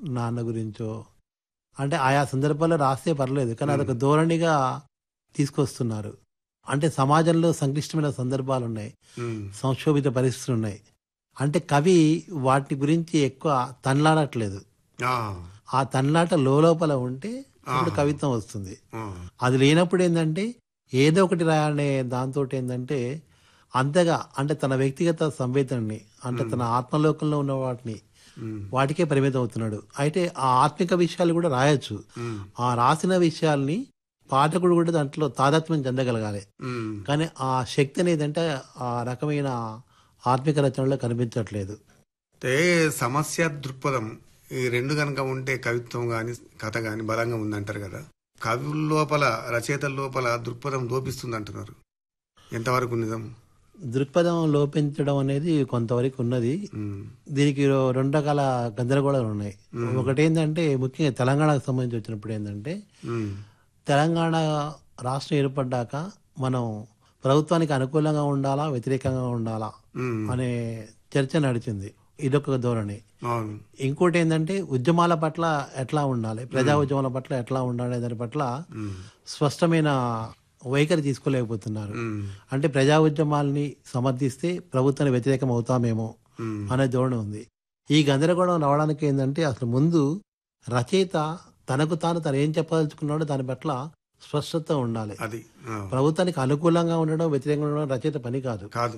నాన్న గురించో అంటే ఆయా సందర్భాల్లో రాస్తే పర్లేదు కానీ అదొక ధోరణిగా తీసుకొస్తున్నారు అంటే సమాజంలో సంక్లిష్టమైన సందర్భాలు ఉన్నాయి ఉమ్, సంక్షోభిత పరిస్థితులు ఉన్నాయి అంటే కవి వాటి గురించి ఎక్కువ తన్లాడట్లేదు ఆ, ఆ తన్లాట లోపల ఉంటే అప్పుడు కవిత్వం వస్తుంది ఆ, అది లేనప్పుడు ఏంటంటే ఏదో ఒకటి రాయనే దాంతో ఏంటంటే అంతగా అంటే తన వ్యక్తిగత సంవేదనని అంటే తన ఆత్మలోకంలో ఉన్న వాటిని ఉమ్, వాటికే పరిమితం అవుతున్నాడు అయితే ఆ ఆత్మిక విషయాలు కూడా రాయొచ్చు ఉమ్, ఆ రాసిన విషయాల్ని పాఠకుడు కూడా దాంట్లో తాదాత్మ్యం చెందగలగాలి ఉమ్. కానీ ఆ శక్తి అనేది అంటే ఆ రకమైన ఆత్మిక రచనలో కనిపించట్లేదు అంటే సమస్య దృక్పథం ఈ రెండు కనుక ఉంటే కవిత్వం గాని కథ గాని బలంగా ఉందంటారు కదా కవుల లోపల రచయితల లోపల దృక్పథం లోపిస్తుంది అంటున్నారు ఎంతవరకు నిజం దృక్పథం లోపించడం అనేది కొంతవరకు ఉన్నది ఉమ్, దీనికి రో- రెండు రకాల గందరగోళాలు ఉన్నాయి ఒకటి ఏంటంటే ముఖ్యంగా తెలంగాణకు సంబంధించి వచ్చినప్పుడు ఏంటంటే ఉమ్, తెలంగాణ రాష్ట్రం ఏర్పడ్డాక మనం ప్రభుత్వానికి అనుకూలంగా ఉండాలా వ్యతిరేకంగా ఉండాలా ఉమ్, అనే చర్చ నడిచింది ఇదొక ధోరణి అవును ఇంకోటి ఏంటంటే ఉద్యమాల పట్ల ఎట్లా ఉండాలి ప్రజా ఉద్యమాల పట్ల ఎట్లా ఉండాలి దాని పట్ల ఉమ్, స్పష్టమైన వైఖరి తీసుకోలేకపోతున్నారు ఉమ్, అంటే ప్రజా ఉద్యమాల్ని సమర్థిస్తే ప్రభుత్వానికి వ్యతిరేకం అవుతామేమో ఉమ్, అనే ధోరణి ఉంది ఈ గందరగోళం రావడానికి ఏంటంటే అసలు ముందు రచయిత తనకు తాను తను ఏం చెప్పదలుచుకున్నాడో దాని పట్ల స్పష్టత ఉండాలి అది ఆ, ప్రభుత్వానికి అనుకూలంగా ఉండడం వ్యతిరేకంగా ఉండడం రచయిత పని కాదు కాదు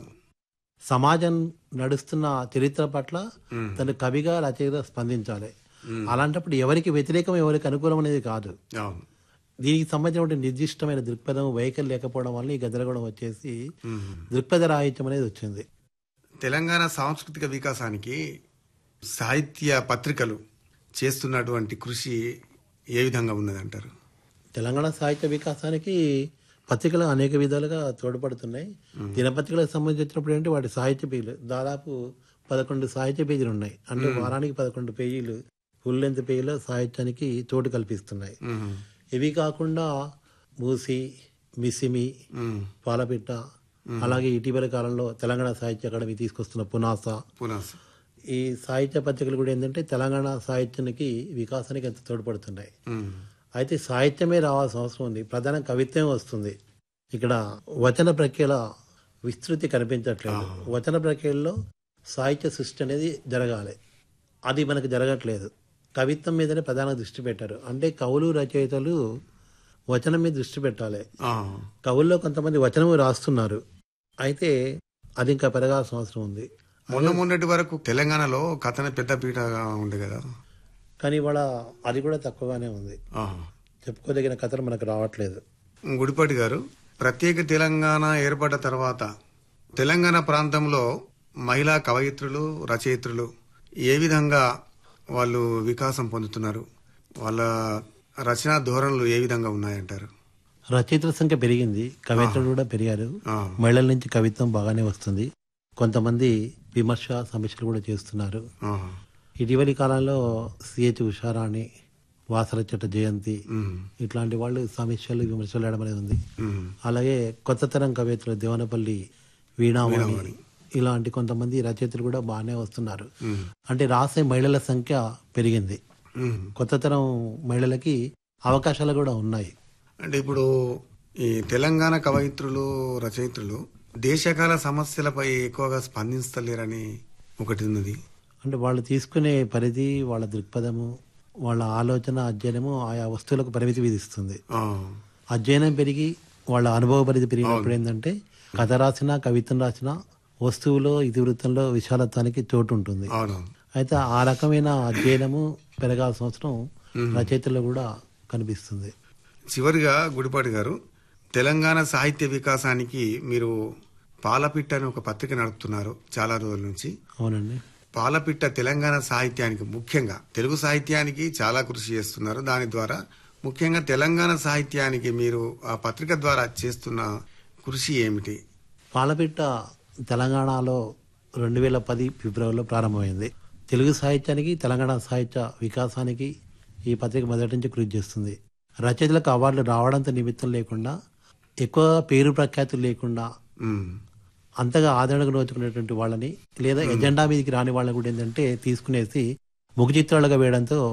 సమాజం నడుస్తున్న చరిత్ర పట్ల ఉమ్, తను కవిగా రచయిత స్పందించాలి ఉమ్, అలాంటప్పుడు ఎవరికి వ్యతిరేకం ఎవరికి అనుకూలం అనేది కాదు అవును దీనికి సంబంధించిన నిర్దిష్టమైన దృక్పథం వైఖరి లేకపోవడం వల్ల ఈ గందరగోళం వచ్చేసి ఉమ్. దృక్పథ రాహిత్యం అనేది వచ్చింది తెలంగాణ సాంస్కృతిక వికాసానికి సాహిత్య పత్రికలు చేస్తున్నటువంటి కృషి ఏ విధంగా ఉన్నదంటారు తెలంగాణ సాహిత్య వికాసానికి పత్రికలు అనేక విధాలుగా తోడ్పడుతున్నాయి దినపత్రికలకు సంబంధించినప్పుడు ఏంటి వాటి సాహిత్య పేజీలు దాదాపు పదకొండు సాహిత్య పేజీలు ఉన్నాయి అంటే వారానికి పదకొండు పేజీలు ఫుల్ లెంత్ పేజీలో సాహిత్యానికి చోటు కల్పిస్తున్నాయి ఉమ్, ఇవి కాకుండా మూసి మిసిమి ఉమ్, పాలపిట్ట అలాగే ఇటీవల కాలంలో తెలంగాణ సాహిత్య అకాడమీ తీసుకొస్తున్న పునాస పునాస ఈ సాహిత్య పత్రికలు కూడా ఏంటంటే తెలంగాణ సాహిత్యానికి వికాసానికి ఎంత తోడ్పడుతున్నాయి ఉమ్, అయితే సాహిత్యమే రావాల్సిన అవసరం ఉంది ప్రధాన కవిత్వం వస్తుంది ఇక్కడ వచన ప్రక్రియల విస్తృతి కనిపించట్లేదు వచన ప్రక్రియలో సాహిత్య సృష్టి అనేది జరగాలి అది మనకు జరగట్లేదు కవిత్వం మీదనే ప్రధాన దృష్టి పెట్టారు అంటే కవులు రచయితలు వచనం మీద దృష్టి పెట్టాలి ఆ, కవుల్లో కొంతమంది వచనము రాస్తున్నారు అయితే అది ఇంకా పెరగాల్సిన అవసరం ఉంది మొన్న మొన్నటి వరకు తెలంగాణలో కథన పెద్ద పీటగా ఉంది కదా కానీ ఇవాళ అది కూడా తక్కువగానే ఉంది ఆ. చెప్పుకోదగిన కథలు మనకు రావట్లేదు గుడిపాటి గారు ప్రత్యేక తెలంగాణ ఏర్పడ్డ తర్వాత తెలంగాణ ప్రాంతంలో మహిళా కవయిత్రులు రచయిత్రులు ఏ విధంగా వాళ్ళు వికాసం పొందుతున్నారు వాళ్ళ రచనా ధోరణులు ఏ విధంగా ఉన్నాయంటారు రచయితల సంఖ్య పెరిగింది కవిత్రులు కూడా పెరిగారు ఆ, మహిళల నుంచి కవిత్వం బాగానే వస్తుంది కొంతమంది విమర్శ సమీక్షలు కూడా చేస్తున్నారు ఆ, ఇటీవలి కాలంలో సిహెచ్ ఉషారాణి వాసరచట జయంతి ఉమ్, ఇట్లాంటి వాళ్ళు సమీక్షలు విమర్శలు వేయడం అనేది ఉంది ఉమ్, అలాగే కొత్త తరం కవిత్రులు దేవనపల్లి వీణామణి ఇలాంటి కొంతమంది రచయితలు కూడా బాగానే వస్తున్నారు ఉమ్, అంటే రాసే మహిళల సంఖ్య పెరిగింది ఉమ్. కొత్త తరం మహిళలకి అవకాశాలు కూడా ఉన్నాయి అంటే ఇప్పుడు ఈ తెలంగాణ కవయిత్రులు రచయిత్రులు దేశకాల సమస్యలపై ఎక్కువగా స్పందిస్తలేరని ఒకటి ఉన్నది అంటే వాళ్ళు తీసుకునే పరిధి వాళ్ళ దృక్పథము వాళ్ళ ఆలోచన అధ్యయనము ఆయా వస్తువులకు పరిమితి విధిస్తుంది ఆ, అధ్యయనం పెరిగి వాళ్ళ అనుభవ పరిధి పెరిగినప్పుడు ఏంటంటే కథ రాసినా కవిత్వం రాసినా వస్తువులో ఇతివృత్తంలో విశాలత్వానికి చోటు ఉంటుంది అవునవును అయితే ఆ రకమైన అధ్యయనము పెరగాల్సిన అవసరం రచయితల్లో కూడా కనిపిస్తుంది చివరిగా గుడిపాటి గారు తెలంగాణ సాహిత్య వికాసానికి మీరు పాలపిట్ట అని ఒక పత్రిక నడుపుతున్నారు చాలా రోజుల నుంచి అవునండి పాలపిట్ట తెలంగాణ సాహిత్యానికి ముఖ్యంగా తెలుగు సాహిత్యానికి చాలా కృషి చేస్తున్నారు దాని ద్వారా ముఖ్యంగా తెలంగాణ సాహిత్యానికి మీరు ఆ పత్రిక ద్వారా చేస్తున్న కృషి ఏమిటి పాలపిట్ట తెలంగాణలో రెండు వేల పది ఫిబ్రవరిలో ప్రారంభమైంది తెలుగు సాహిత్యానికి తెలంగాణ సాహిత్య వికాసానికి ఈ పత్రిక మొదటి నుంచి కృషి చేస్తుంది రచయితలకు అవార్డులు రావడంతో నిమిత్తం లేకుండా ఎక్కువ పేరు ప్రఖ్యాతులు లేకుండా ఉమ్, అంతగా ఆదరణకు నోచుకునేటువంటి వాళ్ళని లేదా ఎజెండా మీదకి రాని వాళ్ళని కూడా ఏంటంటే తీసుకునేసి ముఖ చిత్రాలుగా వేయడంతో